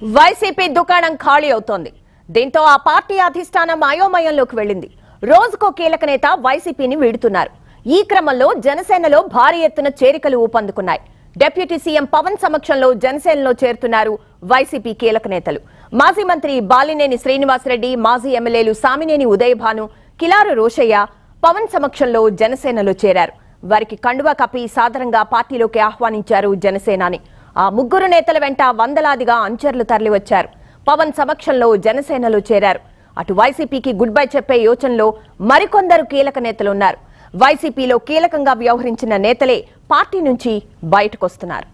YCP దుకాణం ఖాళీ అవుతోంది దీంతో ఆ పార్టీ అధిష్టానం అయోమయంలోకి వెళ్ళింది రోజుకో కీలక నేత వైసీపీని వీడుతున్నారు ఈ క్రమంలో జనసేనలో భారీ ఎత్తున చేరికలు ఊపందుకున్నాయి డిప్యూటీ సీఎం పవన్ సమక్షంలో జనసేనలో చేరుతున్నారు వైసీపీ కీలక నేతలు మాజీ మంత్రి బాలినేని శ్రీనివాసరెడ్డి మాజీ ఎమ్మెల్యేలు సామినేని ఉదయభాను కిలారు రోషయ్య పవన్ సమక్షంలో జనసేనలో చేరారు వారికి కండువా కప్పి సాదరంగా పార్టీలోకి ఆహ్వానించారు జనసేనాని ఆ ముగ్గురు నేతల వెంట వందలాదిగా అంచర్లు తరలివచ్చారు పవన్ సమక్షంలో జనసేనలో చేరారు అటు వైసీపీకి గుడ్ బై చెప్పే యోచనలో మరికొందరు కీలక నేతలున్నారు వైసీపీలో కీలకంగా వ్యవహరించిన నేతలే పార్టీ నుంచి బయటకొస్తున్నారు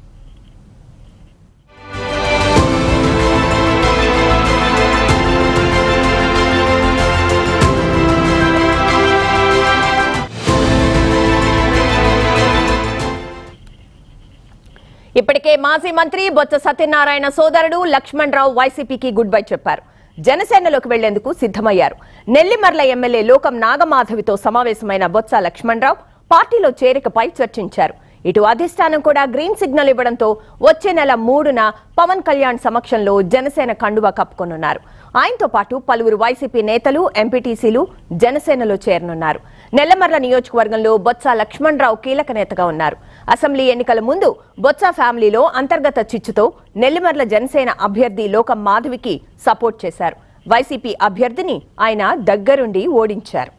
ఇప్పటికే మాజీ మంత్రి బొత్స సత్యనారాయణ సోదరుడు లక్ష్మణ్ రావు వైసీపీకి గుడ్ బై చెప్పారు జనసేనలోకి వెళ్లేందుకు సిద్ధమయ్యారు నెల్లిమర్ల ఎమ్మెల్యే లోకం నాగమాధవితో సమావేశమైన బొత్స లక్ష్మణ్ రావు పార్టీలో చేరికపై చర్చించారు ఇటు అధిష్టానం కూడా గ్రీన్ సిగ్నల్ ఇవ్వడంతో వచ్చే నెల మూడున పవన్ కళ్యాణ్ సమక్షంలో జనసేన కండువా కప్పుకొనున్నారు ఆయనతో పాటు పలువురు వైసీపీ నేతలు ఎంపీటీసీలు జనసేనలో చేరనున్నారు నెల్లమర్ల నియోజకవర్గంలో బొత్స లక్ష్మణ్ రావు కీలక నేతగా ఉన్నారు అసెంబ్లీ ఎన్నికల ముందు బొత్స ఫ్యామిలీలో అంతర్గత చిచ్చుతో నెల్లిమర్ల జనసేన అభ్యర్థి లోకం మాధవికి సపోర్ట్ చేశారు వైసీపీ అభ్యర్థిని ఆయన దగ్గరుండి ఓడించారు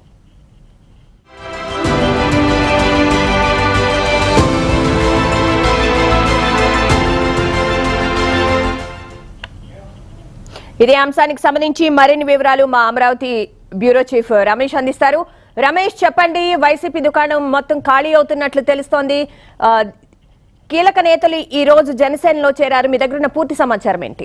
ఇదే అంశానికి సంబంధించి మరిన్ని వివరాలు మా అమరావతి బ్యూరో చీఫ్ రమేష్ అందిస్తారు రమేష్ చెప్పండి వైసీపీ దుకాణం మొత్తం ఖాళీ అవుతున్నట్లు తెలుస్తోంది ఆ, కీలక నేతలు ఈ రోజు జనసేనలో చేరారు మీ దగ్గర ఉన్న పూర్తి సమాచారం ఏంటి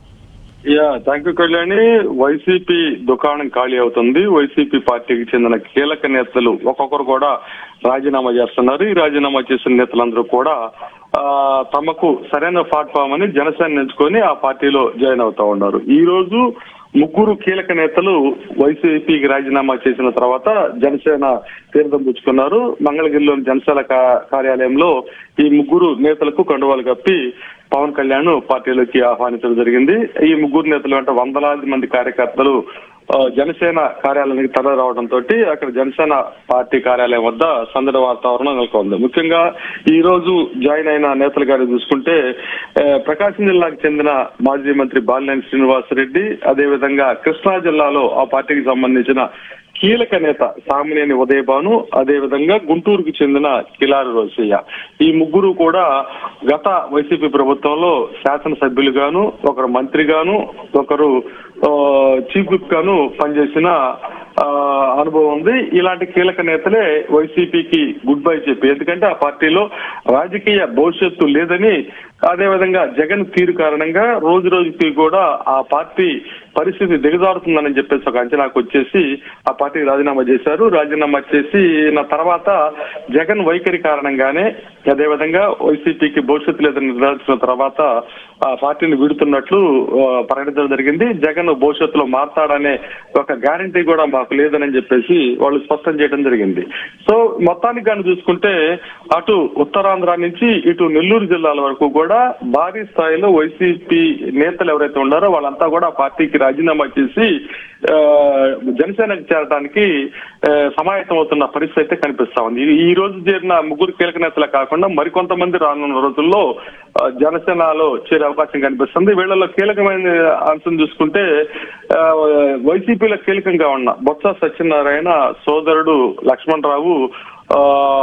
yeah thank you Kalyani YCP దుకాణం ఖాళీ అవుతుంది వైసీపీ పార్టీకి చెందిన కీలక నేతలు ఒక్కొక్కరు కూడా రాజీనామా చేస్తున్నారు ఈ రాజీనామా చేసిన నేతలందరూ కూడా ఆ, తమకు సరైన ప్లాట్ఫామ్ అని జనసేన ఎంచుకొని ఆ పార్టీలో జాయిన్ అవుతా ఉన్నారు ఈ రోజు ముగ్గురు కీలక నేతలు వైసీపీకి రాజీనామా చేసిన తర్వాత జనసేన తీర్థం పుచ్చుకున్నారు మంగళగిరిలోని జనసేన కా- కార్యాలయంలో ఈ ముగ్గురు నేతలకు కండువాలు కప్పి పవన్ కళ్యాణ్ పార్టీలోకి ఆహ్వానించడం జరిగింది ఈ ముగ్గురు నేతలు అంటే వందలాది మంది కార్యకర్తలు ఆ, జనసేన కార్యాలయానికి తరలి రావడంతో అక్కడ జనసేన పార్టీ కార్యాలయం వద్ద సందడి వాతావరణం నెలకొంది ముఖ్యంగా ఈ రోజు జాయిన్ అయిన నేతలు గారు చూసుకుంటే ఆ, ప్రకాశం జిల్లాకు చెందిన మాజీ మంత్రి బాలినేని శ్రీనివాసరెడ్డి అదేవిధంగా కృష్ణా జిల్లాలో ఆ పార్టీకి సంబంధించిన కీలక నేత సామినేని ఉదయభాను అదేవిధంగా గుంటూరుకు చెందిన కిలారి రోసయ్య ఈ ముగ్గురు కూడా గత వైసీపీ ప్రభుత్వంలో శాసనసభ్యులుగాను ఒకరు మంత్రిగాను ఒకరు ఆ, చీఫ్ విప్ గాను పనిచేసిన ఆ, అనుభవం ఉంది ఇలాంటి కీలక నేతలే వైసీపీకి గుడ్ బై చెప్పి ఎందుకంటే ఆ పార్టీలో రాజకీయ భవిష్యత్తు లేదని అదేవిధంగా జగన్ తీరు కారణంగా రోజు రోజుకి కూడా ఆ పార్టీ పరిస్థితి దిగజారుతుందని చెప్పేసి ఒక అంచనాకు వచ్చేసి ఆ పార్టీకి రాజీనామా చేశారు రాజీనామా చేసి నా తర్వాత జగన్ వైఖరి కారణంగానే అదేవిధంగా వైసీపీకి భవిష్యత్తు లేదని నిర్ధారించిన తర్వాత ఆ పార్టీని విడుతున్నట్లు ఆ, ప్రకటించడం జరిగింది జగన్ భవిష్యత్తులో మారతాడనే ఒక గ్యారంటీ కూడా మాకు లేదని చెప్పేసి వాళ్ళు స్పష్టం చేయడం జరిగింది సో మొత్తానికి కానీ చూసుకుంటే అటు ఉత్తరాంధ్ర నుంచి ఇటు నెల్లూరు జిల్లాల వరకు కూడా భారీ స్థాయిలో వైసీపీ నేతలు ఎవరైతే ఉన్నారో వాళ్ళంతా కూడా ఆ పార్టీకి రాజీనామా చేసి ఆ, జనసేనకు చేరడానికి ఆ, సమాయత్తం అవుతున్న పరిస్థితి అయితే కనిపిస్తా ఉంది ఈ- ఈ రోజు చేరిన ముగ్గురు కీలక నేతలు కాకుండా మరికొంతమంది రానున్న రోజుల్లో ఆ, జనసేనలో చేరే అవకాశం కనిపిస్తుంది వీళ్ళలో కీలకమైన అంశం చూసుకుంటే ఆ, వైసీపీలో కీలకంగా ఉన్న బొత్స సత్యనారాయణ సోదరుడు లక్ష్మణ్ రావు ఆ,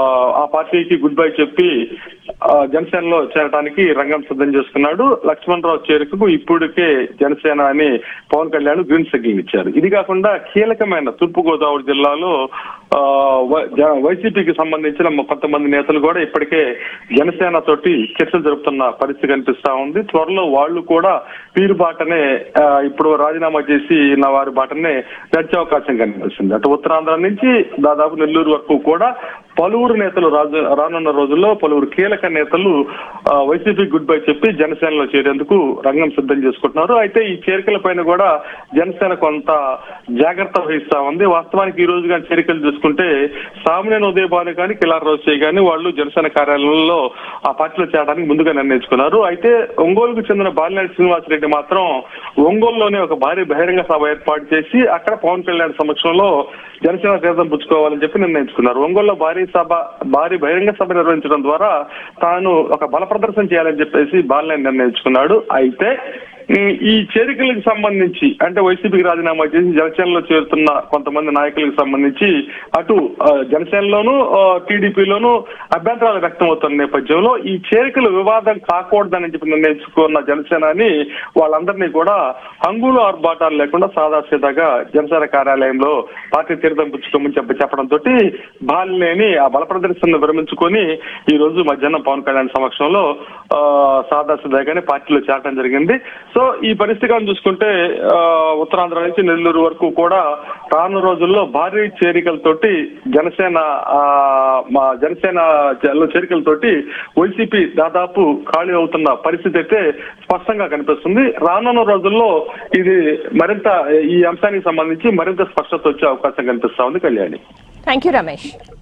ఆ పార్టీకి గుడ్ బై చెప్పి ఆ, జనసేనలో చేరడానికి రంగం సిద్ధం చేసుకున్నాడు లక్ష్మణ్ రావు చేరికకు ఇప్పటికే జనసేన అని పవన్ కళ్యాణ్ గ్రీన్ సిగ్నల్ ఇచ్చారు ఇది కాకుండా కీలకమైన తూర్పు గోదావరి జిల్లాలో ఆ, వై- జ- వైసీపీకి సంబంధించిన మ- కొంతమంది నేతలు కూడా ఇప్పటికే జనసేన తోటి చర్చలు జరుపుతున్న పరిస్థితి కనిపిస్తా ఉంది త్వరలో వాళ్ళు కూడా వీరి బాటనే ఆ, ఇప్పుడు రాజీనామా చేసి నా వారి బాటనే నడిచే అవకాశం కనిపిస్తుంది అటు ఉత్తరాంధ్ర నుంచి దాదాపు నెల్లూరు వరకు కూడా పలువురు నేతలు రాజు రానున్న రోజుల్లో పలువురు కీలక నేతలు ఆ, వైసీపీ గుడ్ బై చెప్పి జనసేనలో చేరేందుకు రంగం సిద్ధం చేసుకుంటున్నారు అయితే ఈ చేరికల పైన కూడా జనసేన కొంత జాగ్రత్త వహిస్తా ఉంది వాస్తవానికి ఈ రోజు కానీ చేరికలు చూసుకుంటే సామాన్య ఉదయభాను కానీ కిలార్ రోజు కానీ వాళ్ళు జనసేన కార్యాలయంలో ఆ పార్టీలో చేరడానికి ముందుగా నిర్ణయించుకున్నారు అయితే ఒంగోలుకు చెందిన బాలినేని శ్రీనివాసరెడ్డి మాత్రం ఒంగోలులోనే ఒక భారీ బహిరంగ సభ ఏర్పాటు చేసి అక్కడ పవన్ కళ్యాణ్ సమక్షంలో జనసేన తీర్థం పుచ్చుకోవాలని చెప్పి నిర్ణయించుకున్నారు ఒంగోలులో భారీ సభ భారీ బహిరంగ సభ నిర్వహించడం ద్వారా తాను ఒక బల ప్రదర్శన చేయాలని చెప్పేసి బాలినేని నిర్ణయించుకున్నాడు అయితే ఈ- ఈ చేరికలకు సంబంధించి అంటే వైసీపీకి రాజీనామా చేసి జనసేనలో చేరుతున్న కొంతమంది నాయకులకు సంబంధించి అటు ఆ, జనసేనలోను ఆ, టీడీపీలోను అభ్యంతరాలు వ్యక్తమవుతున్న నేపథ్యంలో ఈ చేరికలు వివాదం కాకూడదని చెప్పి నిర్ణయించుకున్న జనసేనాని వాళ్ళందరినీ కూడా హంగులు ఆర్భాటాలు లేకుండా సాదాసీదాగా జనసేన కార్యాలయంలో పార్టీ తీర్థం పుచ్చుకోమని చెప్పి చెప్పడంతో బాలినేని ఆ బల ప్రదర్శనను విరమించుకొని ఈ రోజు మధ్యాహ్నం పవన్ కళ్యాణ్ సమక్షంలో ఆ, సాదాసీదాగానే పార్టీలో చేరడం జరిగింది సో ఈ పరిస్థితి కానీ చూసుకుంటే ఆ, ఉత్తరాంధ్ర నుంచి నెల్లూరు వరకు కూడా రాను రోజుల్లో భారీ చేరికలతోటి జనసేన ఆ, మా జనసేన లో చేరికలతోటి వైసీపీ దాదాపు ఖాళీ అవుతున్న పరిస్థితి అయితే స్పష్టంగా కనిపిస్తుంది రానున్న రోజుల్లో ఇది మరింత ఈ అంశానికి సంబంధించి మరింత స్పష్టత వచ్చే అవకాశం కనిపిస్తా ఉంది కళ్యాణి థ్యాంక్ యూ రమేష్